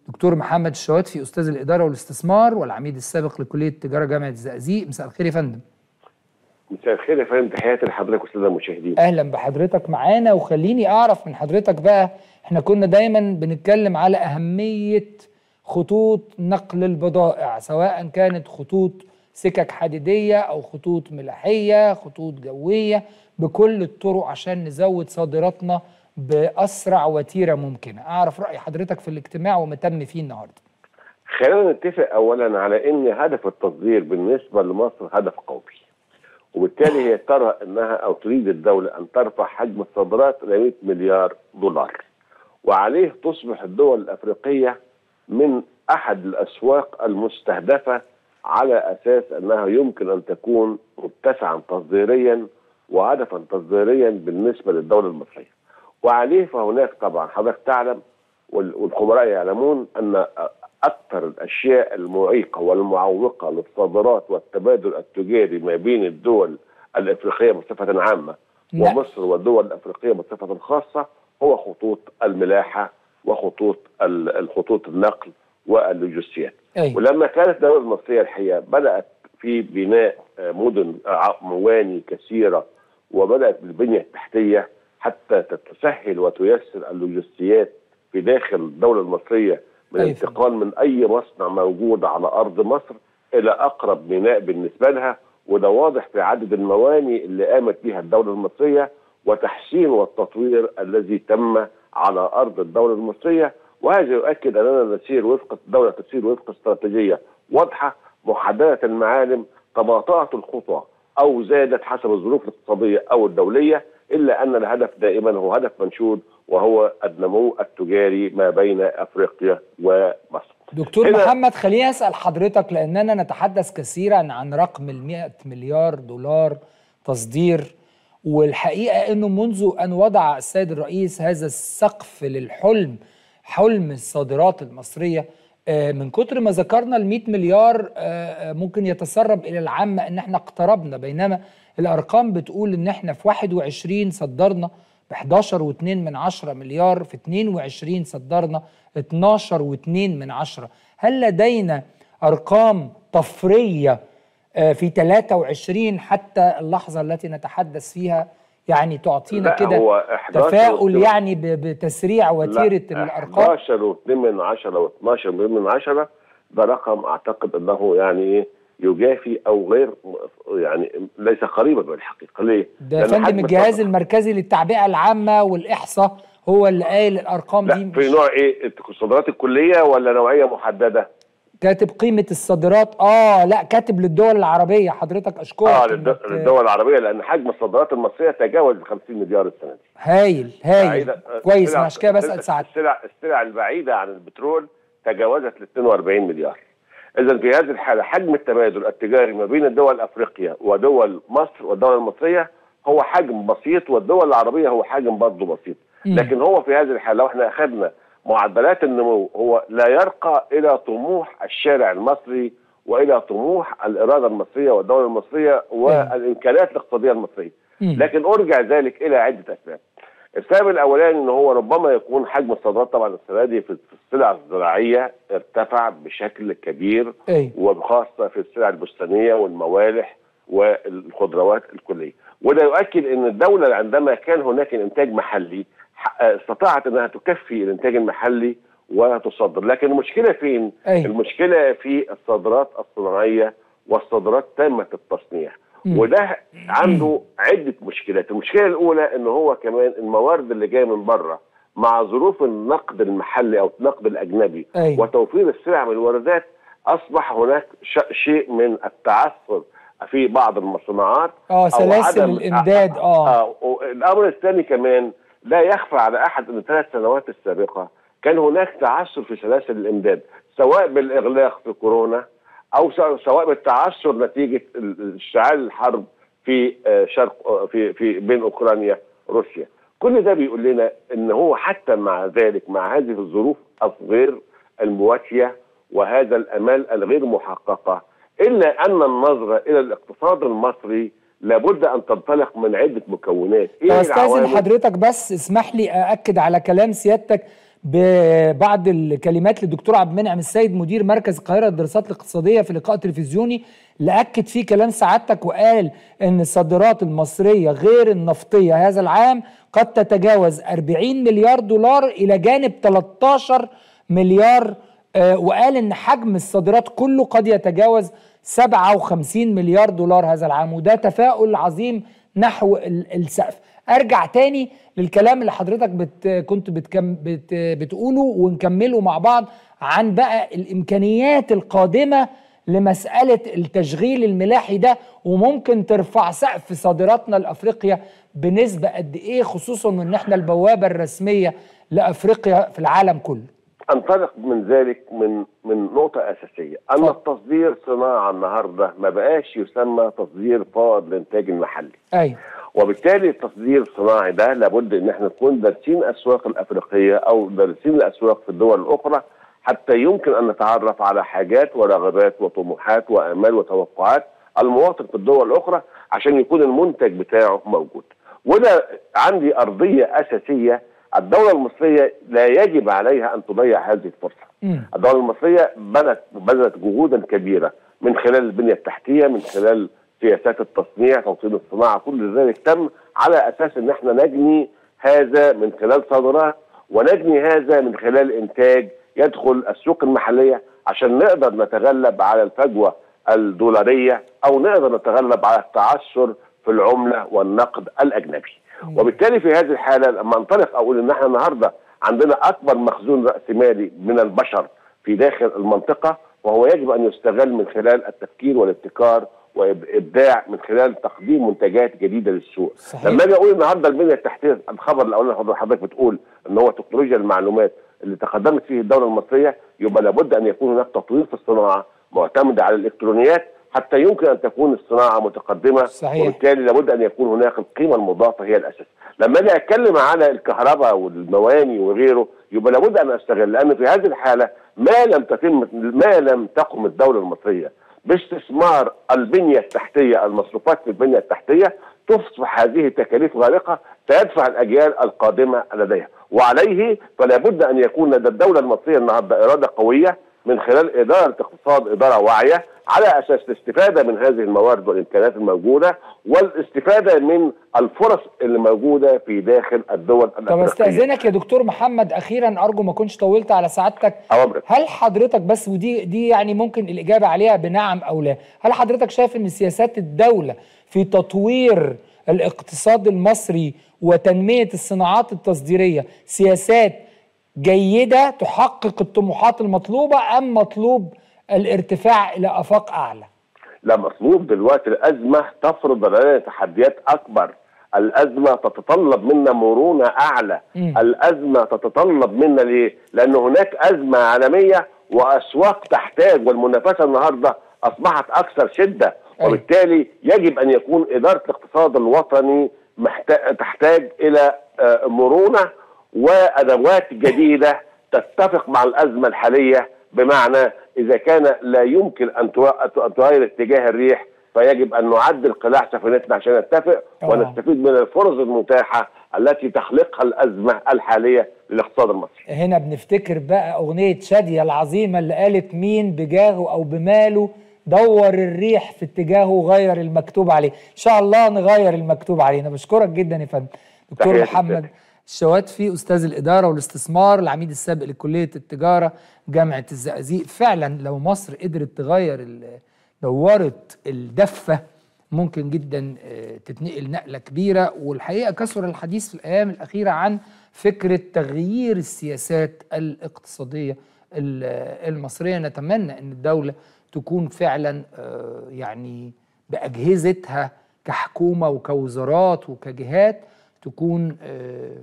دكتور محمد الشواتفي استاذ الاداره والاستثمار والعميد السابق لكليه التجاره جامعه الزقازيق مساء الخير يا فندم مساء الخير يا فندم تحياتي لحضرتك والساده المشاهدين اهلا بحضرتك معانا وخليني اعرف من حضرتك بقى احنا كنا دايما بنتكلم على اهميه خطوط نقل البضائع سواء كانت خطوط سكك حديديه او خطوط ملاحيه خطوط جويه بكل الطرق عشان نزود صادراتنا باسرع وتيره ممكنه اعرف راي حضرتك في الاجتماع وما تم فيه النهارده خلينا نتفق اولا على ان هدف التصدير بالنسبه لمصر هدف قومي وبالتالي هي ترى انها او تريد الدوله ان ترفع حجم الصادرات الى 100 مليار دولار وعليه تصبح الدول الافريقيه من احد الاسواق المستهدفه على اساس انها يمكن ان تكون متسعا تصديريا وهدفا تصديريا بالنسبه للدوله المصريه. وعليه فهناك طبعا حضرتك تعلم والخبراء يعلمون ان اكثر الاشياء المعيقه والمعوقه للصادرات والتبادل التجاري ما بين الدول الافريقيه بصفه عامه نعم. ومصر والدول الافريقيه بصفه خاصه هو خطوط الملاحه وخطوط ال- الخطوط النقل واللوجستيات. ايوه ولما كانت الدوله المصريه الحقيقه بدات في بناء آه، مدن آه، مواني كثيره وبدات بالبنيه التحتيه حتى تسهل وتيسر اللوجستيات في داخل الدوله المصريه من أيوة. الانتقال من اي مصنع موجود على ارض مصر الى اقرب ميناء بالنسبه لها وده واضح في عدد المواني اللي قامت بها الدوله المصريه وتحسين والتطوير الذي تم على ارض الدوله المصريه وهذا يؤكد اننا نسير وفق الدوله تسير وفق استراتيجيه واضحه محدده المعالم تباطات الخطى او زادت حسب الظروف الاقتصاديه او الدوليه الا ان الهدف دائما هو هدف منشود وهو النمو التجاري ما بين افريقيا ومصر. دكتور هنا- محمد خليني اسال حضرتك لاننا نتحدث كثيرا عن رقم ال 100 مليار دولار تصدير والحقيقه انه منذ ان وضع السيد الرئيس هذا السقف للحلم حلم الصادرات المصريه آه، من كتر ما ذكرنا ال 100 مليار آه، آه، ممكن يتسرب الى العامه ان احنا اقتربنا بينما الارقام بتقول ان احنا في 21 صدرنا ب 11.2 من عشرة مليار في 22 صدرنا 12.2 من عشرة هل لدينا أرقام طفرية آه، في 23 حتى اللحظة التي نتحدث ده يعني تعطينا لا، كده هو 11 تفاؤل واتنين- يعني ب- بتسريع وتيرة لا، الأرقام 11 و2 من 10 و12 من 10 ده رقم اعتقد انه يعني ايه يجافي او غير يعني ليس قريبا من الحقيقه ليه؟ ده يا لأن فندم حجم الجهاز الصادرات- المركزي للتعبئة العامة والإحصاء هو اللي قايل الأرقام دي لا في مش نوع ايه الصادرات الكليه ولا نوعيه محدده؟ كاتب قيمة الصادرات اه لا كاتب للدول العربية حضرتك أشكرك اه إنك- للد- للدول العربيه لان حجم الصادرات المصريه تجاوز ال 50 مليار السنه دي. هايل هايل بعيدة- كويس السلع- انا عشان كده السلع- بسال سعادتك السلع السلع البعيده عن البترول تجاوزت ال 42 مليار. اذا في هذه الحاله حجم التبادل التجاري ما بين دول افريقيا ودول مصر والدوله المصريه هو حجم بسيط والدول العربيه هو حجم برضه بسيط. مم. لكن هو في هذه الحاله لو احنا اخذنا معدلات النمو هو لا يرقى الى طموح الشارع المصري والى طموح الاراده المصريه والدوله المصريه والامكانيات الاقتصاديه المصريه. مم. لكن ارجع ذلك الى عده اسباب. السبب الاولاني ان هو ربما يكون حجم الصادرات طبعا السنه دي في في السلع الزراعيه ارتفع بشكل كبير ايوه وخاصه في السلع البستانيه والموالح والخضروات الكليه وده يؤكد ان الدوله عندما كان هناك انتاج محلي ح- استطاعت انها تكفي الانتاج المحلي وتصدر لكن المشكله فين أيوة. المشكله في الصادرات الصناعيه والصادرات تامه التصنيع مم. وده عنده عده مشكلات المشكله الاولى ان هو كمان الموارد اللي جايه من بره مع ظروف النقد المحلي او النقد الاجنبي أيوة. وتوفير السلع من الواردات اصبح هناك ش- شيء من التعثر في بعض المصنوعات اه أو سلاسل عدم- الامداد اه آه الامر الثاني كمان لا يخفى على احد ان الثلاث سنوات السابقه كان هناك تعثر في سلاسل الامداد سواء بالاغلاق في كورونا او سواء- سواء بالتعثر نتيجه ال- اشتعال الحرب في آه، شرق آه، في في بين اوكرانيا وروسيا كل ده بيقول لنا ان هو حتى مع ذلك مع هذه الظروف الغير المواتيه وهذا الامال الغير محققه الا ان النظره الى الاقتصاد المصري لابد ان تنطلق من عده مكونات طب استاذن العوامل؟ حضرتك بس اسمح لي ااكد على كلام سيادتك ببعض الكلمات للدكتور عبد المنعم السيد مدير مركز القاهره للدراسات الاقتصاديه في لقاء تلفزيوني لاكد فيه كلام سعادتك وقال ان الصادرات المصريه غير النفطيه هذا العام قد تتجاوز 40 مليار دولار الى جانب 13 مليار آه وقال ان حجم الصادرات كله قد يتجاوز 57 مليار دولار هذا العام وده تفاؤل عظيم نحو السقف ارجع تاني للكلام اللي حضرتك بت كنت بتكم بت بتقوله ونكمله مع بعض عن بقى الامكانيات القادمه لمساله التشغيل الملاحي ده وممكن ترفع سقف صادراتنا لافريقيا بنسبه قد ايه خصوصا ان احنا البوابه الرسميه لافريقيا في العالم كله انطلق من ذلك من من نقطة أساسية أن اتفضل. التصدير صناعة النهاردة ما بقاش يسمى تصدير فائض للإنتاج المحلي ايوه وبالتالي التصدير الصناعي ده لابد ان احنا نكون دارسين الاسواق الافريقيه او دارسين الاسواق في الدول الاخرى حتى يمكن ان نتعرف على حاجات ورغبات وطموحات وامال وتوقعات المواطن في الدول الاخرى عشان يكون المنتج بتاعه موجود وده عندي ارضيه اساسيه الدوله المصريه لا يجب عليها ان تضيع هذه الفرصه مم. الدوله المصريه بنت بذلت جهودا كبيره من خلال البنيه التحتيه من خلال سياسات التصنيع توطين الصناعه كل ذلك تم على اساس ان احنا نجني هذا من خلال صادرات ونجني هذا من خلال انتاج يدخل السوق المحليه عشان نقدر نتغلب على الفجوه الدولاريه او نقدر نتغلب على التعثر في العمله والنقد الاجنبي وبالتالي في هذه الحاله لما انطلق اقول ان احنا النهارده عندنا اكبر مخزون راسمالي من البشر في داخل المنطقه وهو يجب ان يستغل من خلال التفكير والابتكار وابداع من خلال تقديم منتجات جديده للسوق صحيح. لما اجي اقول النهارده البنيه التحتيه الخبر الاولاني اللي حضرتك بتقول ان هو تكنولوجيا المعلومات اللي تقدمت فيه الدوله المصريه يبقى لابد ان يكون هناك تطوير في الصناعه معتمده على الالكترونيات حتى يمكن ان تكون الصناعه متقدمه صحيح. وبالتالي لابد ان يكون هناك القيمه المضافه هي الاساس لما اجي اتكلم على الكهرباء والمواني وغيره يبقى لابد ان استغل لان في هذه الحاله ما لم تتم ما لم تقم الدوله المصريه باستثمار البنيه التحتيه المصروفات في البنيه التحتيه تصبح هذه تكاليف غارقه سيدفع الاجيال القادمه لديها وعليه فلا بد ان يكون لدى الدوله المصريه النهارده اراده قويه من خلال اداره اقتصاد اداره واعيه على اساس الاستفاده من هذه الموارد والامكانيات الموجوده والاستفاده من الفرص اللي موجوده في داخل الدول طب الافريقيه. استاذنك يا دكتور محمد اخيرا ارجو ما اكونش طولت على سعادتك اوامرك هل حضرتك بس ودي دي يعني ممكن الاجابه عليها بنعم او لا هل حضرتك شايف ان سياسات الدوله في تطوير الاقتصاد المصري وتنميه الصناعات التصديريه سياسات جيده تحقق الطموحات المطلوبه ام مطلوب الارتفاع الى افاق اعلى لا مطلوب دلوقتي الازمه تفرض علينا تحديات اكبر الازمه تتطلب منا مرونه اعلى مم. الازمه تتطلب منا ليه لان هناك ازمه عالميه واسواق تحتاج والمنافسه النهارده اصبحت اكثر شده أيوة. وبالتالي يجب ان يكون اداره الاقتصاد الوطني محتاج تحتاج الى آه، مرونه وادوات جديده تتفق مع الازمه الحاليه بمعنى اذا كان لا يمكن ان تو- أن تغير اتجاه الريح فيجب ان نعدل قلاع سفينتنا عشان نتفق آه. ونستفيد من الفرص المتاحه التي تخلقها الازمه الحاليه للاقتصاد المصري. هنا بنفتكر بقى أغنية شادية العظيمة اللي قالت مين بجاهه أو بماله دور الريح في اتجاهه غير المكتوب عليه إن شاء الله نغير المكتوب علينا بشكرك جدا يا فندم دكتور تحياتي محمد لله. الشواتفي أستاذ الإدارة والاستثمار العميد السابق لكلية التجارة جامعة الزقازيق فعلا لو مصر قدرت تغير ال- دورت الدفة ممكن جدا آه، تتنقل نقلة كبيرة والحقيقة كثر الحديث في الأيام الأخيرة عن فكرة تغيير السياسات الاقتصادية ال- المصرية نتمنى أن الدولة تكون فعلا آه، يعني بأجهزتها كحكومة وكوزارات وكجهات تكون آه،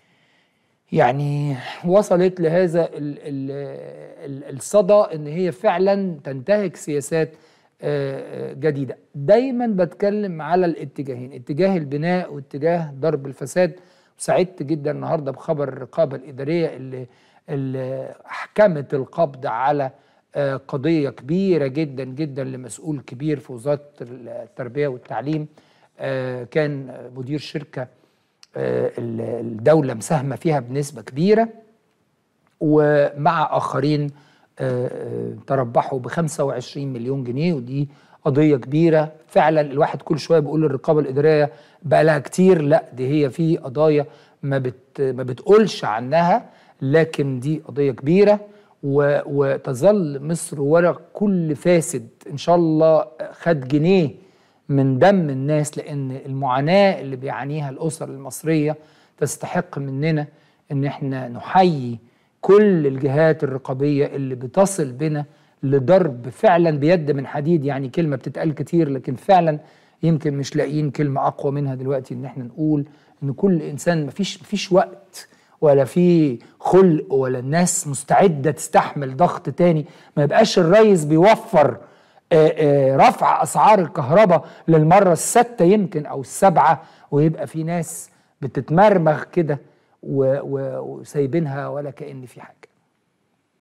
يعني وصلت لهذا ال ال ال الصدى ان هي فعلا تنتهك سياسات آه، آه، جديده دايما بتكلم على الاتجاهين اتجاه البناء واتجاه ضرب الفساد سعدت جدا النهارده بخبر الرقابه الاداريه اللي اللي احكمت القبض على آه، قضيه كبيره جدا جدا لمسؤول كبير في وزاره التربيه والتعليم آه، كان مدير شركه آه، ال- الدولة مساهمة فيها بنسبة كبيرة ومع اخرين آه، آه، تربحوا ب 25 مليون جنيه ودي قضيه كبيره فعلا الواحد كل شويه بيقول الرقابه الاداريه بقى لها كتير لا دي هي في قضايا ما بت ما بتقولش عنها لكن دي قضيه كبيره و وتظل مصر ورا كل فاسد ان شاء الله خد جنيه من دم الناس لان المعاناه اللي بيعانيها الاسر المصريه تستحق مننا ان احنا نحيي كل الجهات الرقابيه اللي بتصل بنا لضرب فعلا بيد من حديد يعني كلمه بتتقال كتير لكن فعلا يمكن مش لاقيين كلمه اقوى منها دلوقتي ان احنا نقول ان كل انسان مفيش مفيش وقت ولا في خلق ولا الناس مستعده تستحمل ضغط تاني ما يبقاش الرئيس بيوفر آه، آه، رفع اسعار الكهرباء للمره السادسه يمكن او السابعه ويبقى في ناس بتتمرمغ كده و- و- وسايبينها ولا كأن في حاجه